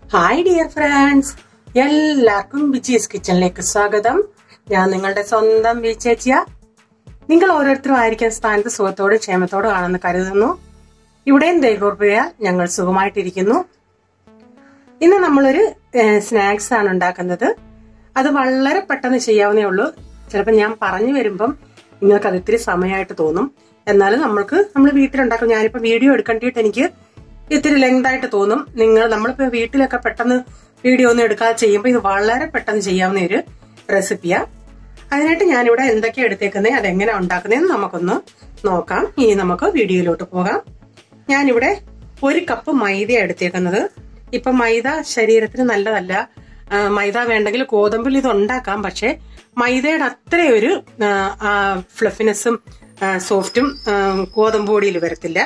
hi dear friends എല്ലാവർക്കും വിജീസ് കിച്ചണിലേക്ക് സ്വാഗതം ഞാൻ നിങ്ങളുടെ സ്വന്തം വിചേച്ചിയ നിങ്ങൾ ഓരോരുത്തരും ആയിരിക്കുന്ന സ്ഥാനത്ത് സുഖത്തോടും ക്ഷേമത്തോടും ആണെന്ന് കരുതുന്നു ഇവിടെയും ദൈവകൃപയാൽ ഞങ്ങൾ സുഖമായിട്ടിരിക്കുന്നു ഇന്ന് നമ്മളൊരു സ്നാക്സ് ആണ് ഉണ്ടാക്കുന്നത് അത് വളരെ പെട്ടെന്ന് ചെയ്യാവുന്നേ ഉള്ളൂ ചിലപ്പോൾ ഞാൻ പറഞ്ഞു വരുമ്പം നിങ്ങൾക്ക് അത് ഇത്തിരി സമയമായിട്ട് തോന്നും എന്നാലും നമ്മൾക്ക് നമ്മൾ വീട്ടിലുണ്ടാക്കും ഞാനിപ്പോ വീഡിയോ എടുക്കേണ്ടിയിട്ട് എനിക്ക് ഇത്തിരി ലെങ്ത് ആയിട്ട് തോന്നും നിങ്ങൾ നമ്മളിപ്പോ വീട്ടിലൊക്കെ പെട്ടെന്ന് വീഡിയോ ഒന്നും എടുക്കാതെ ചെയ്യുമ്പോൾ ഇത് വളരെ പെട്ടെന്ന് ചെയ്യാവുന്ന ഒരു റെസിപ്പിയാ അതിനായിട്ട് ഞാനിവിടെ എന്തൊക്കെയാ എടുത്തേക്കുന്നത് അതെങ്ങനെ ഉണ്ടാക്കുന്നതെന്ന് നമുക്കൊന്ന് നോക്കാം ഇനി നമുക്ക് വീഡിയോയിലോട്ട് പോകാം ഞാനിവിടെ ഒരു കപ്പ് മൈദ എടുത്തേക്കുന്നത് ഇപ്പൊ മൈദ ശരീരത്തിന് നല്ലതല്ല ആ, മൈദ വേണ്ടെങ്കിൽ ഗോതമ്പിൽ ഇത് ഉണ്ടാക്കാം പക്ഷെ മൈദയുടെ അത്രയൊരു ഫ്ലഫിനെസ്സും സോഫ്റ്റും ഗോതമ്പ് പൊടിയിൽ വരത്തില്ല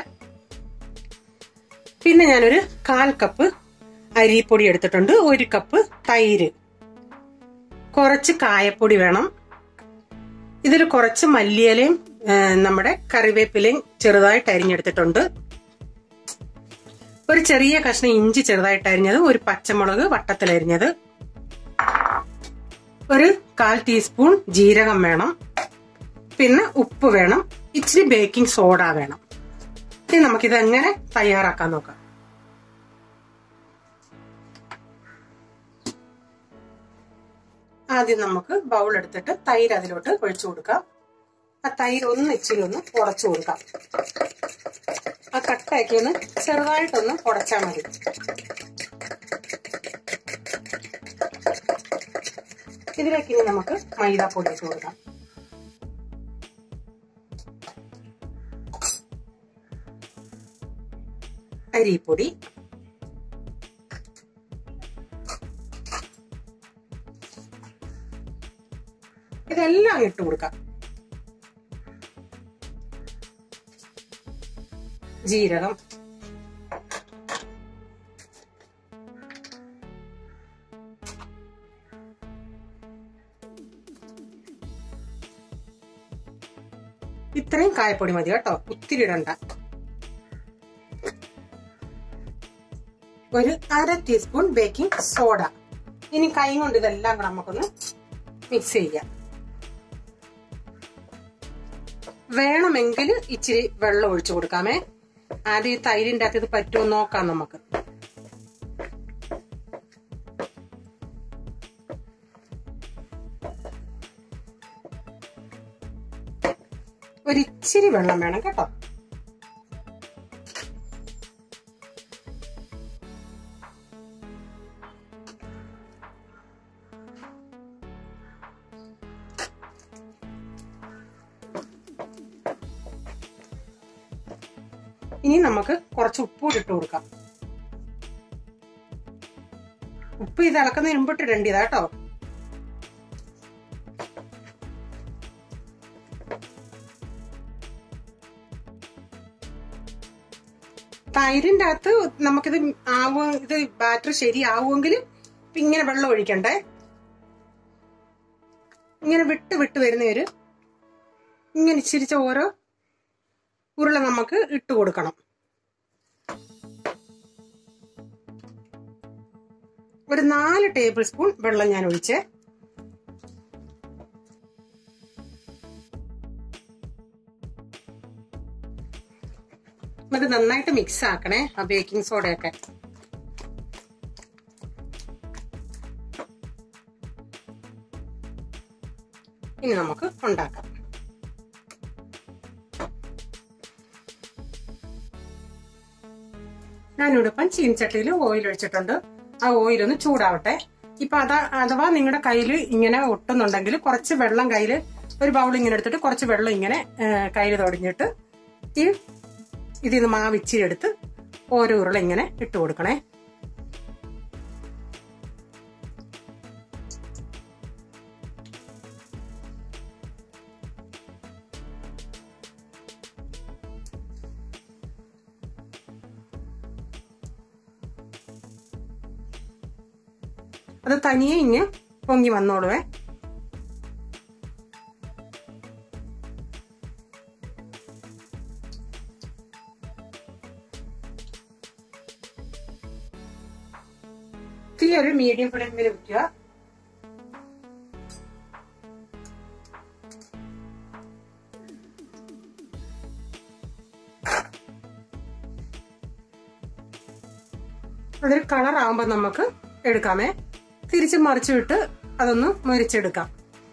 പിന്നെ ഞാനൊരു കാൽ കപ്പ് അരിപ്പൊടി എടുത്തിട്ടുണ്ട് ഒരു കപ്പ് തൈര് കുറച്ച് കായപ്പൊടി വേണം ഇതിൽ കുറച്ച് മല്ലിയിലയും ആ, നമ്മുടെ കറിവേപ്പിലയും ചെറുതായിട്ട് അരിഞ്ഞെടുത്തിട്ടുണ്ട് ഒരു ചെറിയ കഷ്ണം ഇഞ്ചി ചെറുതായിട്ട് അരിഞ്ഞത് ഒരു പച്ചമുളക് വട്ടത്തിലരിഞ്ഞത് ഒരു കാൽ ടീസ്പൂൺ ജീരകം വേണം പിന്നെ ഉപ്പ് വേണം ഇച്ചിരി ബേക്കിംഗ് സോഡ വേണം ഇനി നമുക്കിത് എങ്ങനെ തയ്യാറാക്കാൻ നോക്കാം ആദ്യം നമുക്ക് ബൗൾ എടുത്തിട്ട് തൈര് അതിലോട്ട് ഒഴിച്ചു കൊടുക്കാം ആ തൈര് ഒന്ന് ഇച്ചിരി ഒന്ന് ഉടച്ചു കൊടുക്കാം ആ കട്ടയൊക്കെ ഒന്ന് ചെറുതായിട്ടൊന്ന് ഉടച്ചാൽ മതി ഇതിലേക്ക് ഇനി നമുക്ക് മൈദാപ്പൊടി ഇട്ട് കൊടുക്കാം അരിപ്പൊടി ഇതെല്ലാം ഇട്ട് കൊടുക്കാം ജീരകം ഇത്രയും കായപ്പൊടി മതി കേട്ടോ ഒത്തിരി ഇടണ്ട ഒരു അര ടീസ്പൂൺ ബേക്കിംഗ് സോഡ ഇനി കൈ കൊണ്ട് ഇതെല്ലാം കൂടെ നമുക്കൊന്ന് മിക്സ് ചെയ്യാം വേണമെങ്കിൽ ഇച്ചിരി വെള്ളം ഒഴിച്ചു കൊടുക്കാമേ ആദ്യം ഈ തൈരിന്റെ അകത്ത് ഇത് പറ്റുമോ നോക്കാം നമുക്ക് ഒരിച്ചിരി വെള്ളം വേണം കേട്ടോ ഇനി നമുക്ക് കുറച്ച് ഉപ്പ് ഇട്ട് കൊടുക്കാം ഉപ്പ് ഇത് ഇളക്കുന്നതിന് മുമ്പിട്ട് ഇടേണ്ടതാ കേട്ടോ തൈരിന്റെ അകത്ത് നമുക്കിത് ആവു ഇത് ബാറ്റർ ശരിയാവുമെങ്കിൽ ഇങ്ങനെ വെള്ളം ഒഴിക്കണ്ടേ ഇങ്ങനെ വിട്ട് വിട്ട് വരുന്ന ഒരു ഇങ്ങനെ ഇച്ചിരിച്ച ഓരോ ഉരുള നമുക്ക് ഇട്ട് കൊടുക്കണം ഒരു നാല് ടേബിൾ സ്പൂൺ വെള്ളം ഞാൻ ഒഴിച്ചേ ഇത് നന്നായിട്ട് മിക്സ് ആക്കണേ ആ ബേക്കിംഗ് സോഡയൊക്കെ ഇനി നമുക്ക് ഉണ്ടാക്കാം ഞാനിവിടെ ഇപ്പം ചീനച്ചട്ടിയിൽ ഓയിൽ ഒഴിച്ചിട്ടുണ്ട് ആ ഓയിൽ ഒന്ന് ചൂടാവട്ടെ ഇപ്പൊ അതാ അഥവാ നിങ്ങളുടെ കയ്യിൽ ഇങ്ങനെ ഒട്ടുന്നുണ്ടെങ്കിൽ കുറച്ച് വെള്ളം കയ്യിൽ ഒരു ബൗൾ ഇങ്ങനെ എടുത്തിട്ട് കുറച്ച് വെള്ളം ഇങ്ങനെ കയ്യിൽ തൊടിഞ്ഞിട്ട് ഈ ഇതിൽ നിന്ന് മാവ് ഇച്ചിരി എടുത്ത് ഓരോ ഉരുള ഇങ്ങനെ ഇട്ട് കൊടുക്കണേ അത് തനിയെ ഇങ്ങ് പൊങ്ങി വന്നോളുവേ തീ ഒരു മീഡിയം ഫ്ലെയിമിൽ വെക്കുക അതൊരു കളർ ആവുമ്പോൾ നമുക്ക് എടുക്കാമേ തിരിച്ച് മറിച്ചു വിട്ട് അതൊന്ന് മരിച്ചെടുക്കാം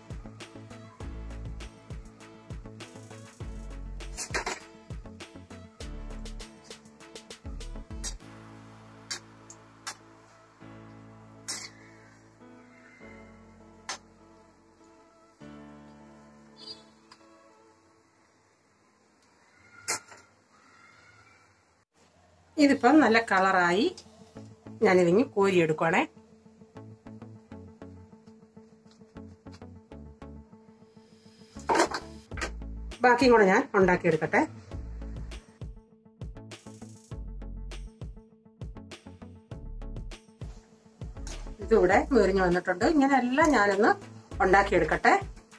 ഇതിപ്പം നല്ല കളറായി ഞാനിതിങ്ങി കോരിയെടുക്കുവാണേ ബാക്കിയും കൂടെ ഞാൻ ഉണ്ടാക്കിയെടുക്കട്ടെ ഇതിവിടെ മുരിഞ്ഞു വന്നിട്ടുണ്ട് ഇങ്ങനെ എല്ലാം ഞാനൊന്ന് ഉണ്ടാക്കിയെടുക്കട്ടെ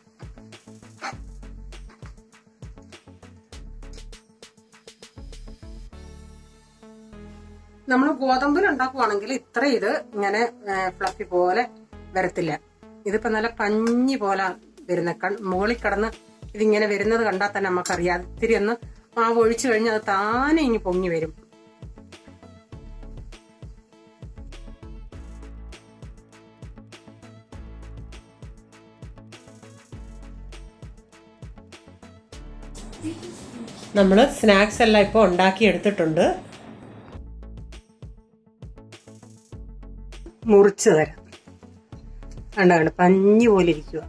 നമ്മൾ ഗോതമ്പിൽ ഉണ്ടാക്കുവാണെങ്കിൽ ഇത്ര ഇത് ഇങ്ങനെ ഫ്ലഫി പോലെ വരത്തില്ല ഇതിപ്പോ നല്ല പഞ്ഞി പോലെ വരുന്ന മുകളിൽ കിടന്ന് ഇതിങ്ങനെ വരുന്നത് കണ്ടാൽ തന്നെ നമുക്കറിയാം ഇത്തിരി ഒന്ന് മാവ് ഒഴിച്ചു കഴിഞ്ഞാൽ അത് താനെ ഇങ്ങ് പൊങ്ങി വരും നമ്മൾ സ്നാക്സ് എല്ലാം ഇപ്പോൾ ഉണ്ടാക്കി എടുത്തിട്ടുണ്ട് മുറിച്ച് തരാം കണ്ട കണ്ട പഞ്ഞി പോലെ ഇരിക്കുക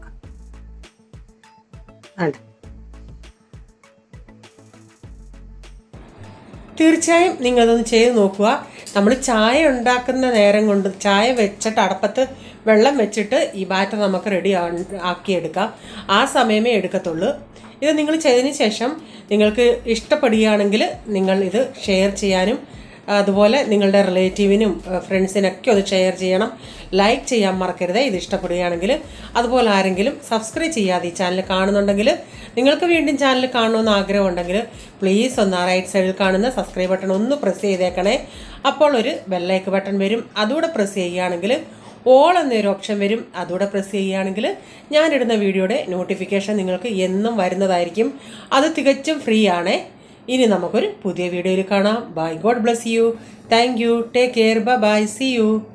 കണ്ട തീർച്ചയായും നിങ്ങളതൊന്ന് ചെയ്ത് നോക്കുക നമ്മൾ ചായ ഉണ്ടാക്കുന്ന നേരം കൊണ്ട് ചായ വെച്ചിട്ട് അടപ്പത്ത് വെള്ളം വെച്ചിട്ട് ഈ ബാറ്റർ നമുക്ക് റെഡി ആക്കിയെടുക്കാം ആ സമയമേ എടുക്കത്തുള്ളൂ ഇത് നിങ്ങൾ ചെയ്തതിന് ശേഷം നിങ്ങൾക്ക് ഇഷ്ടപ്പെടുകയാണെങ്കിൽ നിങ്ങൾ ഇത് ഷെയർ ചെയ്യാനും അതുപോലെ നിങ്ങളുടെ റിലേറ്റീവിനും ഫ്രണ്ട്സിനൊക്കെ ഒന്ന് ഷെയർ ചെയ്യണം ലൈക്ക് ചെയ്യാൻ മറക്കരുത് ഇത് ഇഷ്ടപ്പെടുകയാണെങ്കിൽ അതുപോലെ ആരെങ്കിലും സബ്സ്ക്രൈബ് ചെയ്യാതെ ഈ ചാനൽ കാണുന്നുണ്ടെങ്കിൽ നിങ്ങൾക്ക് വീണ്ടും ചാനൽ കാണണമെന്ന് ആഗ്രഹമുണ്ടെങ്കിൽ പ്ലീസ് ഒന്ന് ആ റൈറ്റ് സൈഡിൽ കാണുന്ന സബ്സ്ക്രൈബ് ബട്ടൺ ഒന്ന് പ്രസ് ചെയ്തേക്കണേ അപ്പോൾ ഒരു ബെല്ലൈക്ക് ബട്ടൺ വരും അതുകൂടെ പ്രസ് ചെയ്യുകയാണെങ്കിൽ ഓൾ എന്നൊരു ഓപ്ഷൻ വരും അതുകൂടെ പ്രസ് ചെയ്യുകയാണെങ്കിൽ ഞാനിടുന്ന വീഡിയോയുടെ നോട്ടിഫിക്കേഷൻ നിങ്ങൾക്ക് എന്നും വരുന്നതായിരിക്കും അത് തികച്ചും ഫ്രീ ആണേ ഇനി നമുക്കൊരു പുതിയ വീഡിയോയിൽ കാണാം bye God bless you thank you take care bye bye see U